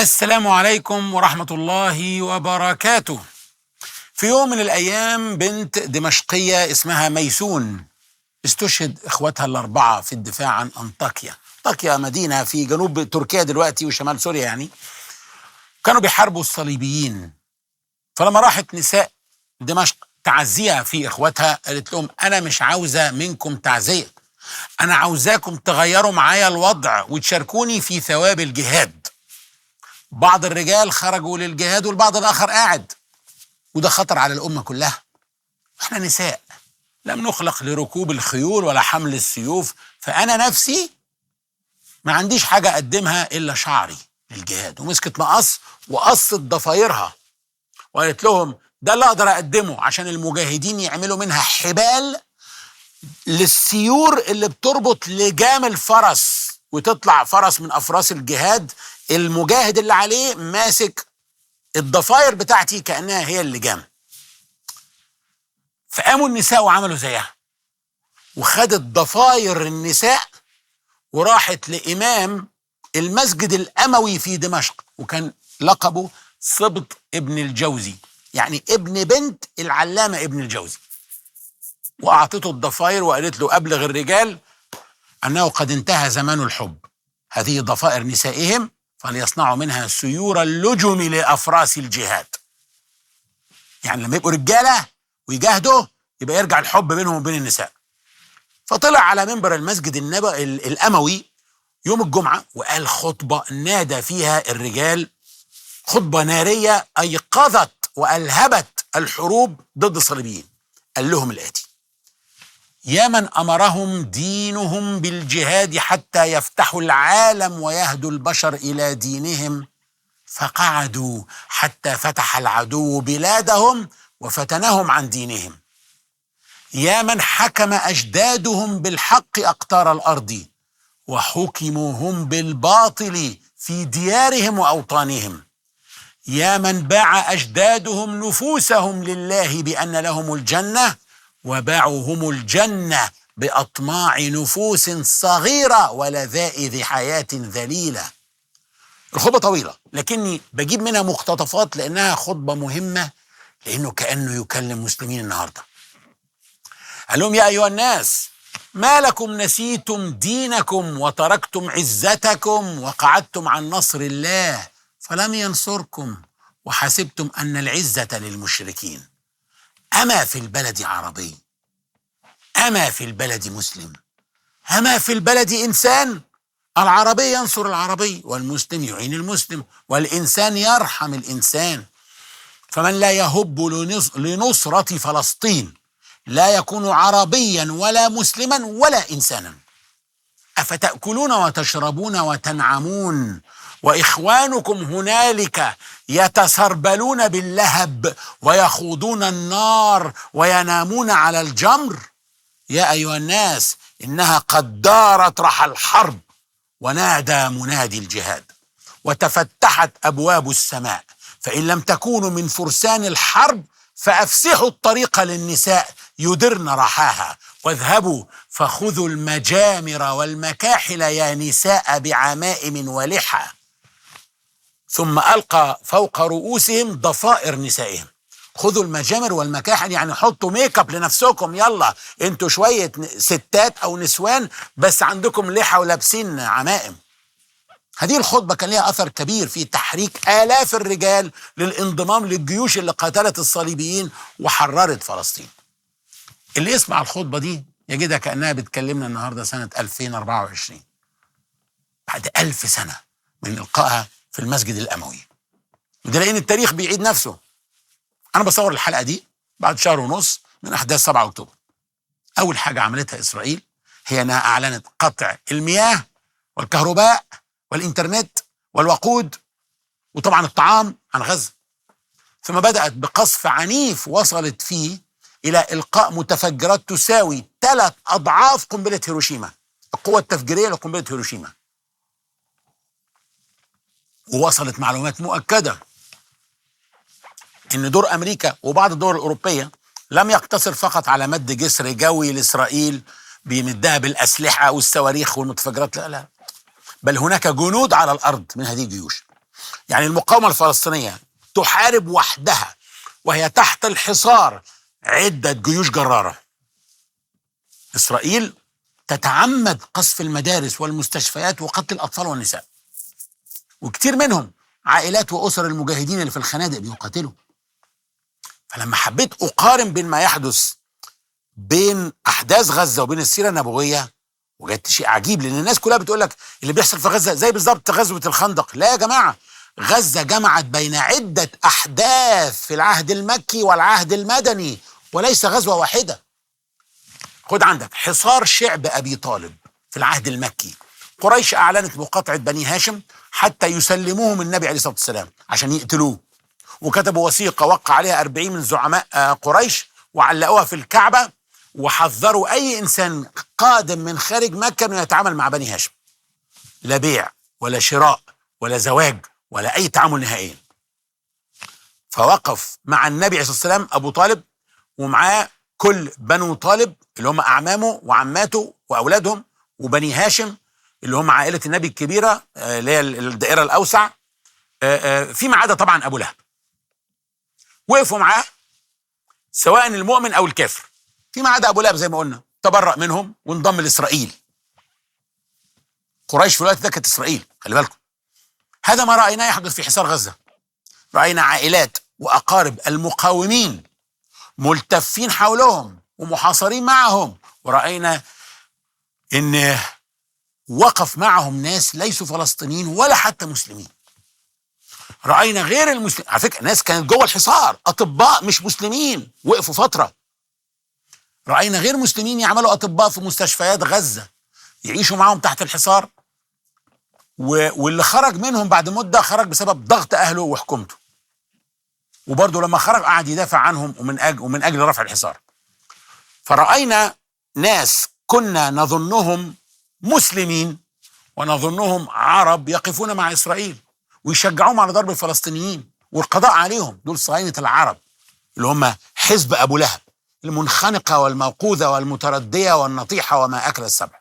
السلام عليكم ورحمة الله وبركاته. في يوم من الأيام بنت دمشقية اسمها ميسون استشهد إخواتها الأربعة في الدفاع عن أنطاكيا. أنطاكيا مدينة في جنوب تركيا دلوقتي وشمال سوريا يعني. كانوا بيحاربوا الصليبيين. فلما راحت نساء دمشق تعزيها في إخواتها قالت لهم أنا مش عاوزة منكم تعزية. أنا عاوزاكم تغيروا معايا الوضع وتشاركوني في ثواب الجهاد. بعض الرجال خرجوا للجهاد والبعض الآخر قاعد وده خطر على الأمة كلها احنا نساء لم نخلق لركوب الخيول ولا حمل السيوف فأنا نفسي ما عنديش حاجة أقدمها إلا شعري للجهاد ومسكت مقص وقصت ضفايرها وقالت لهم ده اللي أقدر أقدمه عشان المجاهدين يعملوا منها حبال للسيور اللي بتربط لجام الفرس وتطلع فرس من أفراس الجهاد المجاهد اللي عليه ماسك الضفاير بتاعتي كأنها هي اللجام فقاموا النساء وعملوا زيها وخدت ضفاير النساء وراحت لإمام المسجد الأموي في دمشق وكان لقبه صبط ابن الجوزي يعني ابن بنت العلامة ابن الجوزي وأعطته الضفاير وقالت له أبلغ الرجال أنه قد انتهى زمان الحب هذه ضفائر نسائهم فليصنعوا منها سيور اللجم لافراس الجهاد. يعني لما يبقوا رجاله ويجاهدوا يبقى يرجع الحب بينهم وبين النساء. فطلع على منبر المسجد النبوي الاموي يوم الجمعه وقال خطبه نادى فيها الرجال خطبه ناريه ايقظت والهبت الحروب ضد الصليبيين. قال لهم الاتي: يا من امرهم دينهم بالجهاد حتى يفتحوا العالم ويهدوا البشر الى دينهم فقعدوا حتى فتح العدو بلادهم وفتنهم عن دينهم يا من حكم اجدادهم بالحق اقطار الارض وحكموا هم بالباطل في ديارهم واوطانهم يا من باع اجدادهم نفوسهم لله بان لهم الجنه وباعوا هم الجنة بأطماع نفوس صغيرة ولذائذ حياة ذليلة الخطبة طويلة لكني بجيب منها مقتطفات لأنها خطبة مهمة لأنه كأنه يكلم مسلمين النهاردة قال لهم يا أيها الناس ما لكم نسيتم دينكم وتركتم عزتكم وقعدتم عن نصر الله فلم ينصركم وحسبتم أن العزة للمشركين أما في البلد عربي أما في البلد مسلم أما في البلد إنسان العربي ينصر العربي والمسلم يعين المسلم والإنسان يرحم الإنسان فمن لا يهب لنصرة فلسطين لا يكون عربيا ولا مسلما ولا إنسانا أفتأكلون وتشربون وتنعمون واخوانكم هنالك يتسربلون باللهب ويخوضون النار وينامون على الجمر يا ايها الناس انها قد دارت رحى الحرب ونادى منادي الجهاد وتفتحت ابواب السماء فان لم تكونوا من فرسان الحرب فافسحوا الطريق للنساء يدرن رحاها واذهبوا فخذوا المجامر والمكاحل يا نساء بعمائم ولحى ثم ألقى فوق رؤوسهم ضفائر نسائهم خذوا المجامر والمكاحل يعني حطوا ميك اب لنفسكم يلا انتوا شوية ستات أو نسوان بس عندكم لحى ولابسين عمائم هذه الخطبة كان لها أثر كبير في تحريك آلاف الرجال للانضمام للجيوش اللي قاتلت الصليبيين وحررت فلسطين اللي يسمع الخطبة دي يجدها كأنها بتكلمنا النهاردة سنة 2024 بعد ألف سنة من إلقائها في المسجد الأموي وده لأن التاريخ بيعيد نفسه أنا بصور الحلقة دي بعد شهر ونص من أحداث 7 أكتوبر أول حاجة عملتها إسرائيل هي أنها أعلنت قطع المياه والكهرباء والإنترنت والوقود وطبعا الطعام عن غزة ثم بدأت بقصف عنيف وصلت فيه إلى إلقاء متفجرات تساوي ثلاث أضعاف قنبلة هيروشيما القوة التفجيرية لقنبلة هيروشيما ووصلت معلومات مؤكدة ان دور امريكا وبعض الدول الاوروبيه لم يقتصر فقط على مد جسر جوي لاسرائيل بيمدها بالاسلحه والصواريخ والمتفجرات لا لا بل هناك جنود على الارض من هذه الجيوش يعني المقاومة الفلسطينية تحارب وحدها وهي تحت الحصار عدة جيوش جرارة إسرائيل تتعمد قصف المدارس والمستشفيات وقتل الأطفال والنساء وكتير منهم عائلات وأسر المجاهدين اللي في الخنادق بيقاتلوا فلما حبيت أقارن بين ما يحدث بين أحداث غزة وبين السيرة النبوية وجدت شيء عجيب لأن الناس كلها بتقول لك اللي بيحصل في غزة زي بالظبط غزوة الخندق لا يا جماعة غزة جمعت بين عدة أحداث في العهد المكي والعهد المدني وليس غزوة واحدة خد عندك حصار شعب أبي طالب في العهد المكي قريش أعلنت مقاطعة بني هاشم حتى يسلموهم النبي عليه الصلاة والسلام عشان يقتلوه وكتبوا وثيقة وقع عليها أربعين من زعماء آه، قريش وعلقوها في الكعبة وحذروا أي إنسان قادم من خارج مكة أنه يتعامل مع بني هاشم لا بيع ولا شراء ولا زواج ولا أي تعامل نهائيا فوقف مع النبي عليه الصلاة والسلام أبو طالب ومعاه كل بنو طالب اللي هم أعمامه وعماته وأولادهم وبني هاشم اللي هم عائلة النبي الكبيرة آه، اللي هي الدائرة الأوسع آه، آه، فيما عدا طبعا أبو لهب وقفوا معاه سواء المؤمن أو الكافر فيما عدا أبو لهب زي ما قلنا تبرأ منهم وانضم لإسرائيل قريش في الوقت ده كانت إسرائيل خلي بالكم هذا ما رأيناه يحدث في حصار غزة رأينا عائلات وأقارب المقاومين ملتفين حولهم ومحاصرين معهم ورأينا إن وقف معهم ناس ليسوا فلسطينيين ولا حتى مسلمين رأينا غير المسلمين على فكرة ناس كانت جوه الحصار أطباء مش مسلمين وقفوا فترة رأينا غير مسلمين يعملوا أطباء في مستشفيات غزة يعيشوا معهم تحت الحصار و- واللي خرج منهم بعد مدة خرج بسبب ضغط أهله وحكومته وبرضه لما خرج قعد يدافع عنهم ومن أجل, ومن أجل رفع الحصار فرأينا ناس كنا نظنهم مسلمين ونظنهم عرب يقفون مع إسرائيل ويشجعوهم على ضرب الفلسطينيين والقضاء عليهم دول صهاينة العرب اللي هم حزب أبو لهب المنخنقة والموقوذة والمتردية والنطيحة وما أكل السبع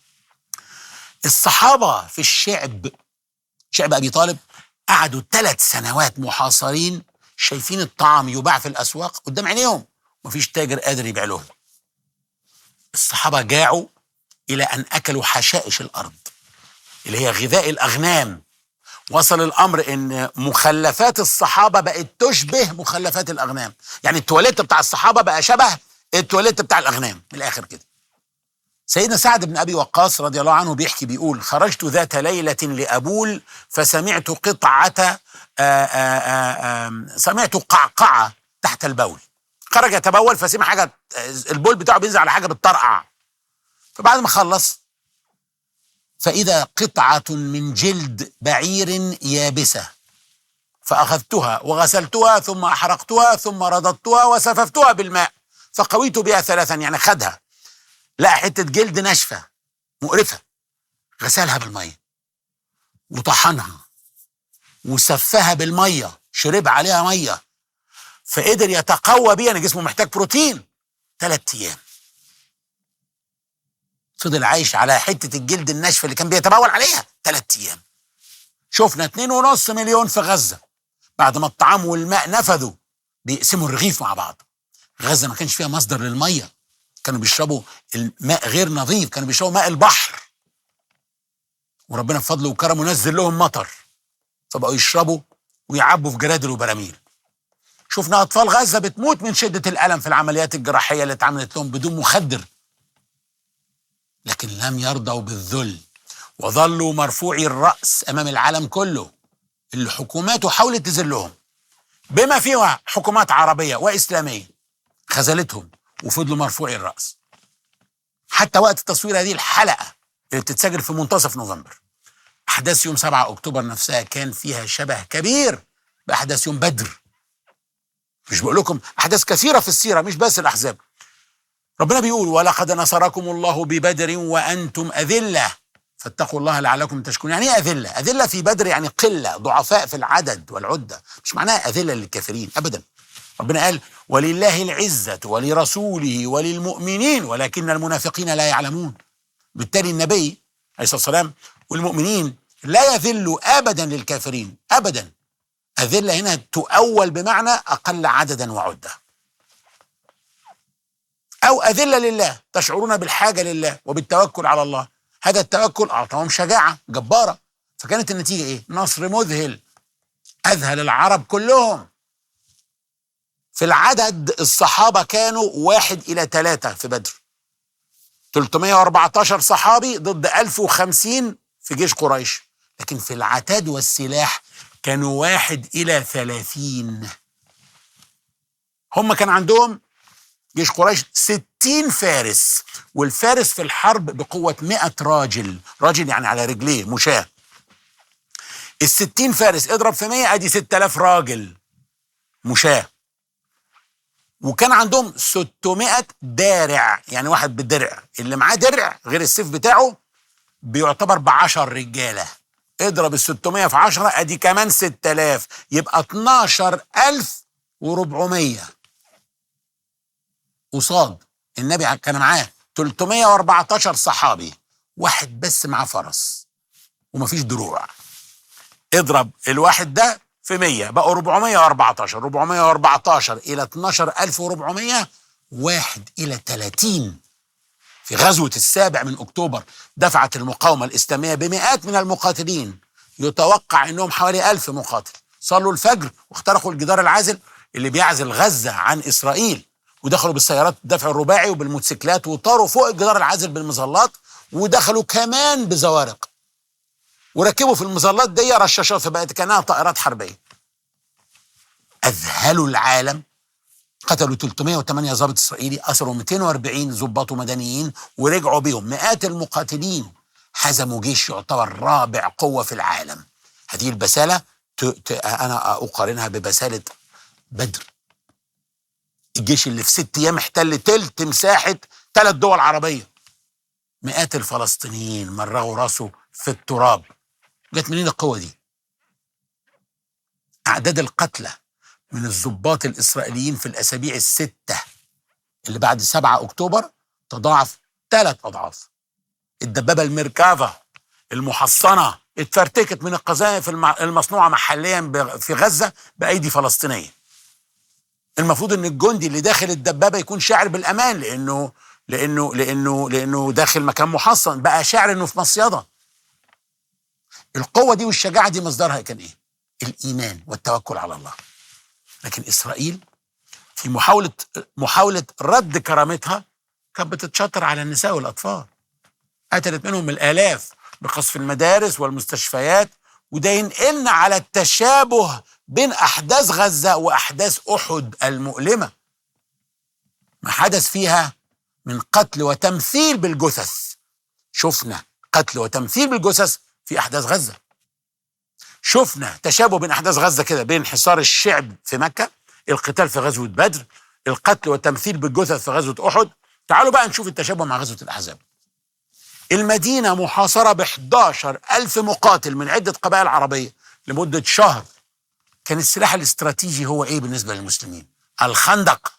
الصحابة في الشعب شعب أبي طالب قعدوا ثلاث سنوات محاصرين شايفين الطعام يباع في الأسواق قدام عينيهم مفيش تاجر قادر يبيع لهم الصحابة جاعوا إلى أن أكلوا حشائش الأرض اللي هي غذاء الأغنام وصل الأمر أن مخلفات الصحابة بقت تشبه مخلفات الأغنام يعني التواليت بتاع الصحابة بقى شبه التواليت بتاع الأغنام من الآخر كده سيدنا سعد بن أبي وقاص رضي الله عنه بيحكي بيقول خرجت ذات ليلة لأبول فسمعت قطعة آآ آآ سمعت قعقعة تحت البول خرج يتبول فسمع حاجة البول بتاعه بينزل على حاجة بتطرقع فبعد ما خلص فإذا قطعة من جلد بعير يابسة فأخذتها وغسلتها ثم أحرقتها ثم رددتها وسففتها بالماء فقويت بها ثلاثا يعني خدها لقى حتة جلد ناشفة مقرفة غسلها بالمية وطحنها وسفها بالمية شرب عليها مية فقدر يتقوى بيها ان جسمه محتاج بروتين ثلاث ايام فضل عايش على حته الجلد الناشفه اللي كان بيتبول عليها ثلاث ايام شفنا اتنين ونص مليون في غزه بعد ما الطعام والماء نفذوا بيقسموا الرغيف مع بعض غزه ما كانش فيها مصدر للميه كانوا بيشربوا الماء غير نظيف كانوا بيشربوا ماء البحر وربنا بفضله وكرمه نزل لهم مطر فبقوا يشربوا ويعبوا في جرادل وبراميل شفنا اطفال غزه بتموت من شده الالم في العمليات الجراحيه اللي اتعملت لهم بدون مخدر لكن لم يرضوا بالذل وظلوا مرفوعي الراس امام العالم كله اللي حكوماته حاولت تذلهم بما فيها حكومات عربيه واسلاميه خذلتهم وفضلوا مرفوعي الراس حتى وقت تصوير هذه الحلقه اللي بتتسجل في منتصف نوفمبر احداث يوم 7 اكتوبر نفسها كان فيها شبه كبير باحداث يوم بدر مش بقول لكم احداث كثيره في السيره مش بس الاحزاب ربنا بيقول ولقد نصركم الله ببدر وانتم اذله فاتقوا الله لعلكم تشكرون يعني ايه اذله اذله في بدر يعني قله ضعفاء في العدد والعده مش معناها اذله للكافرين ابدا ربنا قال ولله العزه ولرسوله وللمؤمنين ولكن المنافقين لا يعلمون بالتالي النبي عليه الصلاه والسلام والمؤمنين لا يذل ابدا للكافرين ابدا اذله هنا تؤول بمعنى اقل عددا وعده او اذله لله تشعرون بالحاجه لله وبالتوكل على الله هذا التوكل اعطاهم شجاعه جباره فكانت النتيجه ايه نصر مذهل اذهل العرب كلهم في العدد الصحابه كانوا واحد الى ثلاثه في بدر 314 صحابي ضد 1050 في جيش قريش لكن في العتاد والسلاح كانوا واحد إلى ثلاثين هم كان عندهم جيش قريش ستين فارس والفارس في الحرب بقوة مئة راجل راجل يعني على رجليه مشاة الستين فارس اضرب في مئة ادي ستة آلاف راجل مشاة وكان عندهم 600 دارع يعني واحد بالدرع اللي معاه درع غير السيف بتاعه بيعتبر ب 10 رجاله اضرب ال 600 في 10 ادي كمان 6000 يبقى 12400 قصاد النبي كان معاه 314 صحابي واحد بس معاه فرس ومفيش دروع اضرب الواحد ده في 100 بقوا 414 414 إلى 12400 واحد إلى 30 في غزوة السابع من أكتوبر دفعت المقاومة الإسلامية بمئات من المقاتلين يتوقع أنهم حوالي ألف مقاتل صلوا الفجر واخترقوا الجدار العازل اللي بيعزل غزة عن إسرائيل ودخلوا بالسيارات الدفع الرباعي وبالموتوسيكلات وطاروا فوق الجدار العازل بالمظلات ودخلوا كمان بزوارق وركبوا في المظلات دي رشاشات فبقت كانها طائرات حربيه اذهلوا العالم قتلوا 308 ضابط اسرائيلي اسروا 240 ضباط مدنيين ورجعوا بهم مئات المقاتلين هزموا جيش يعتبر رابع قوه في العالم هذه البساله ت... ت... انا اقارنها ببساله بدر الجيش اللي في ست ايام احتل تلت مساحه ثلاث دول عربيه مئات الفلسطينيين مرغوا راسه في التراب جت منين القوه دي اعداد القتلى من الضباط الاسرائيليين في الاسابيع السته اللي بعد 7 اكتوبر تضاعف ثلاث اضعاف الدبابه الميركافا المحصنه اتفرتكت من القذائف المصنوعه محليا في غزه بايدي فلسطينيه المفروض ان الجندي اللي داخل الدبابه يكون شاعر بالامان لانه لانه لانه لانه داخل مكان محصن بقى شاعر انه في مصيده القوه دي والشجاعه دي مصدرها كان ايه الايمان والتوكل على الله لكن اسرائيل في محاوله محاوله رد كرامتها كانت بتتشطر على النساء والاطفال قتلت منهم الالاف بقصف المدارس والمستشفيات وده ينقلنا على التشابه بين احداث غزه واحداث احد المؤلمه ما حدث فيها من قتل وتمثيل بالجثث شفنا قتل وتمثيل بالجثث في احداث غزه شفنا تشابه بين احداث غزه كده بين حصار الشعب في مكه القتال في غزوه بدر القتل والتمثيل بالجثث في غزوه احد تعالوا بقى نشوف التشابه مع غزوه الاحزاب المدينه محاصره ب 11 ألف مقاتل من عده قبائل عربيه لمده شهر كان السلاح الاستراتيجي هو ايه بالنسبه للمسلمين الخندق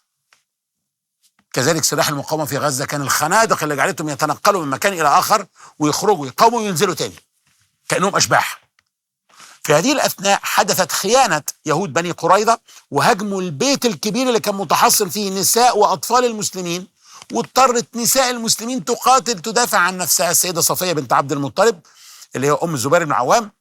كذلك سلاح المقاومه في غزه كان الخنادق اللي جعلتهم يتنقلوا من مكان الى اخر ويخرجوا يقاوموا وينزلوا تاني كانهم اشباح في هذه الأثناء حدثت خيانة يهود بني قريظة وهجموا البيت الكبير اللي كان متحصن فيه نساء وأطفال المسلمين واضطرت نساء المسلمين تقاتل تدافع عن نفسها السيدة صفية بنت عبد المطلب اللي هي أم الزبير بن عوام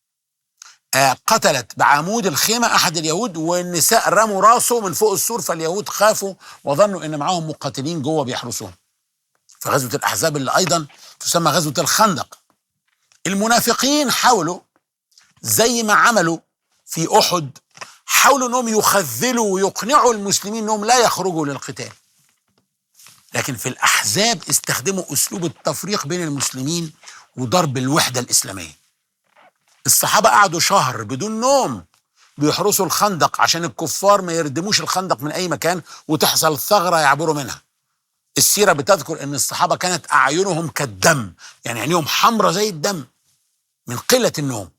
آه قتلت بعمود الخيمة أحد اليهود والنساء رموا راسه من فوق السور فاليهود خافوا وظنوا إن معاهم مقاتلين جوه بيحرسوهم في غزوة الأحزاب اللي أيضا تسمى غزوة الخندق المنافقين حاولوا زي ما عملوا في احد حاولوا انهم يخذلوا ويقنعوا المسلمين انهم لا يخرجوا للقتال لكن في الاحزاب استخدموا اسلوب التفريق بين المسلمين وضرب الوحده الاسلاميه الصحابه قعدوا شهر بدون نوم بيحرسوا الخندق عشان الكفار ما يردموش الخندق من اي مكان وتحصل ثغره يعبروا منها السيره بتذكر ان الصحابه كانت اعينهم كالدم يعني عينيهم حمرة زي الدم من قله النوم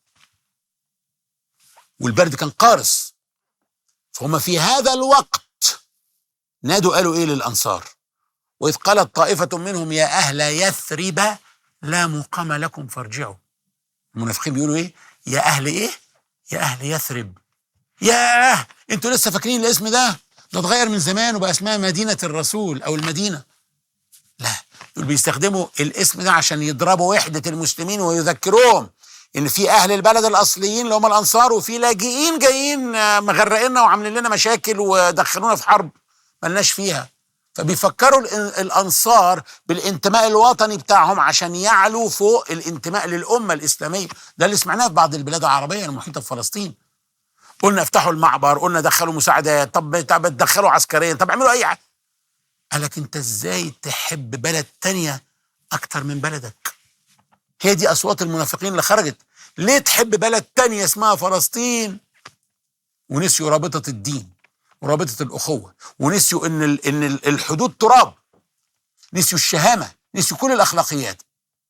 والبرد كان قارس فهم في هذا الوقت نادوا قالوا ايه للانصار واذ قالت طائفه منهم يا اهل يثرب لا مقام لكم فارجعوا المنافقين بيقولوا ايه يا اهل ايه يا اهل يثرب ياه انتوا لسه فاكرين الاسم ده ده اتغير من زمان وبقى اسمها مدينه الرسول او المدينه لا دول بيستخدموا الاسم ده عشان يضربوا وحده المسلمين ويذكروهم ان في اهل البلد الاصليين اللي هم الانصار وفي لاجئين جايين آه، مغرقيننا وعاملين لنا مشاكل ودخلونا في حرب ملناش فيها فبيفكروا الإن- الانصار بالانتماء الوطني بتاعهم عشان يعلوا فوق الانتماء للامه الاسلاميه ده اللي سمعناه في بعض البلاد العربيه المحيطه بفلسطين قلنا افتحوا المعبر قلنا دخلوا مساعدات طب طب تدخلوا عسكريا طب اعملوا اي حاجه قال لك انت ازاي تحب بلد تانية اكتر من بلدك هي دي اصوات المنافقين اللي خرجت ليه تحب بلد تانية اسمها فلسطين ونسيوا رابطة الدين ورابطة الأخوة ونسيوا إن ال- إن ال- الحدود تراب نسيوا الشهامة نسيوا كل الأخلاقيات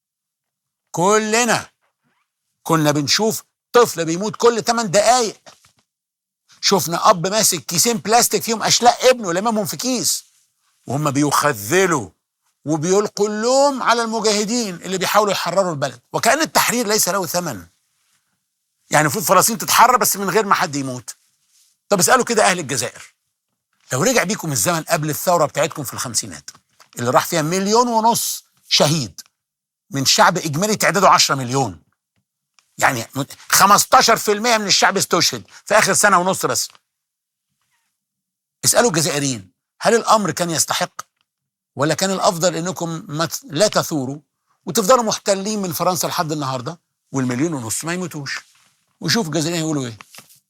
كلنا كنا بنشوف طفل بيموت كل 8 دقايق شفنا أب ماسك كيسين بلاستيك فيهم أشلاء ابنه لمامهم في كيس وهم بيخذلوا وبيلقوا اللوم على المجاهدين اللي بيحاولوا يحرروا البلد وكأن التحرير ليس له ثمن يعني المفروض فلسطين تتحرر بس من غير ما حد يموت طب اسألوا كده أهل الجزائر لو رجع بيكم الزمن قبل الثورة بتاعتكم في الخمسينات اللي راح فيها مليون ونص شهيد من شعب إجمالي تعداده 10 مليون يعني 15% من الشعب استشهد في آخر سنة ونص بس اسألوا الجزائريين هل الأمر كان يستحق ولا كان الأفضل إنكم ما ت- لا تثوروا وتفضلوا محتلين من فرنسا لحد النهاردة والمليون ونص ما يموتوش وشوف الجزائريين يقولوا إيه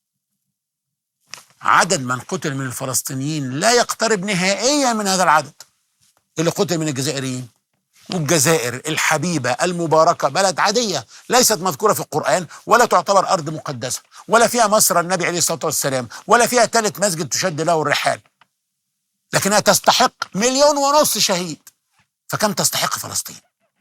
عدد من قتل من الفلسطينيين لا يقترب نهائيا من هذا العدد اللي قتل من الجزائريين والجزائر الحبيبة المباركة بلد عادية ليست مذكورة في القرآن ولا تعتبر أرض مقدسة ولا فيها مصر النبي عليه الصلاة والسلام ولا فيها ثالث مسجد تشد له الرحال لكنها تستحق مليون ونص شهيد فكم تستحق فلسطين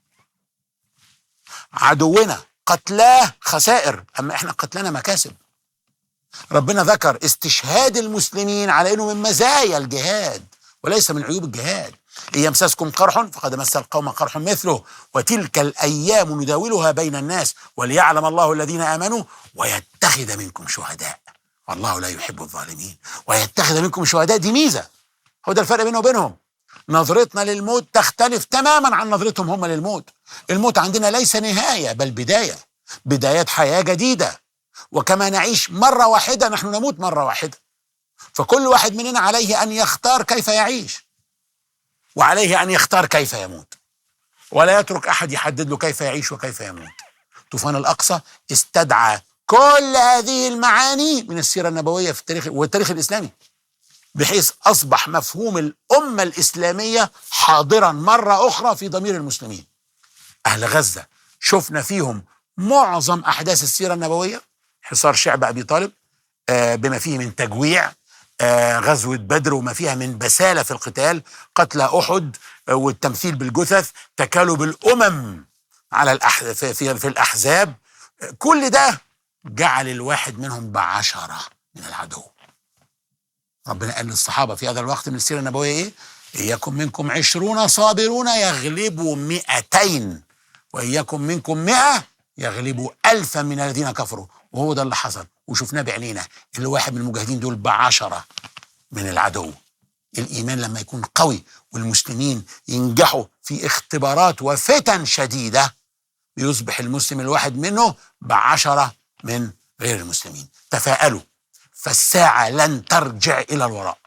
عدونا قتلاه خسائر أما إحنا قتلنا مكاسب ربنا ذكر استشهاد المسلمين على انه من مزايا الجهاد وليس من عيوب الجهاد ان يمسسكم قرح فقد مس القوم قرح مثله وتلك الايام نداولها بين الناس وليعلم الله الذين امنوا ويتخذ منكم شهداء والله لا يحب الظالمين ويتخذ منكم شهداء دي ميزه هو ده الفرق بينه وبينهم نظرتنا للموت تختلف تماما عن نظرتهم هم للموت الموت عندنا ليس نهايه بل بدايه بدايات حياه جديده وكما نعيش مرة واحدة نحن نموت مرة واحدة فكل واحد مننا عليه أن يختار كيف يعيش وعليه أن يختار كيف يموت ولا يترك أحد يحدد له كيف يعيش وكيف يموت طوفان الأقصى استدعى كل هذه المعاني من السيرة النبوية في التاريخ والتاريخ الإسلامي بحيث أصبح مفهوم الأمة الإسلامية حاضرا مرة أخرى في ضمير المسلمين أهل غزة شفنا فيهم معظم أحداث السيرة النبوية حصار شعب أبي طالب آه، بما فيه من تجويع آه، غزوة بدر وما فيها من بسالة في القتال قتل أحد آه، والتمثيل بالجثث تكالب الأمم على الأح... في, في, في الأحزاب آه، كل ده جعل الواحد منهم بعشرة من العدو ربنا قال للصحابة في هذا الوقت من السيرة النبوية إيه إياكم منكم عشرون صابرون يغلبوا مئتين وإياكم منكم مئة يغلبوا ألفا من الذين كفروا وهو ده اللي حصل وشفناه بعينينا اللي واحد من المجاهدين دول بعشرة من العدو الإيمان لما يكون قوي والمسلمين ينجحوا في اختبارات وفتن شديدة يصبح المسلم الواحد منه بعشرة من غير المسلمين تفاءلوا فالساعة لن ترجع إلى الوراء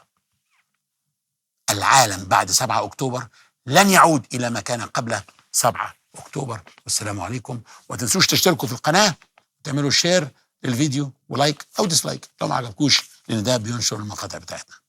العالم بعد 7 أكتوبر لن يعود إلى ما كان قبل 7 أكتوبر والسلام عليكم وما تنسوش تشتركوا في القناة تعملوا شير للفيديو ولايك أو ديسلايك لو ما عجبكوش لأن ده بينشر المقاطع بتاعتنا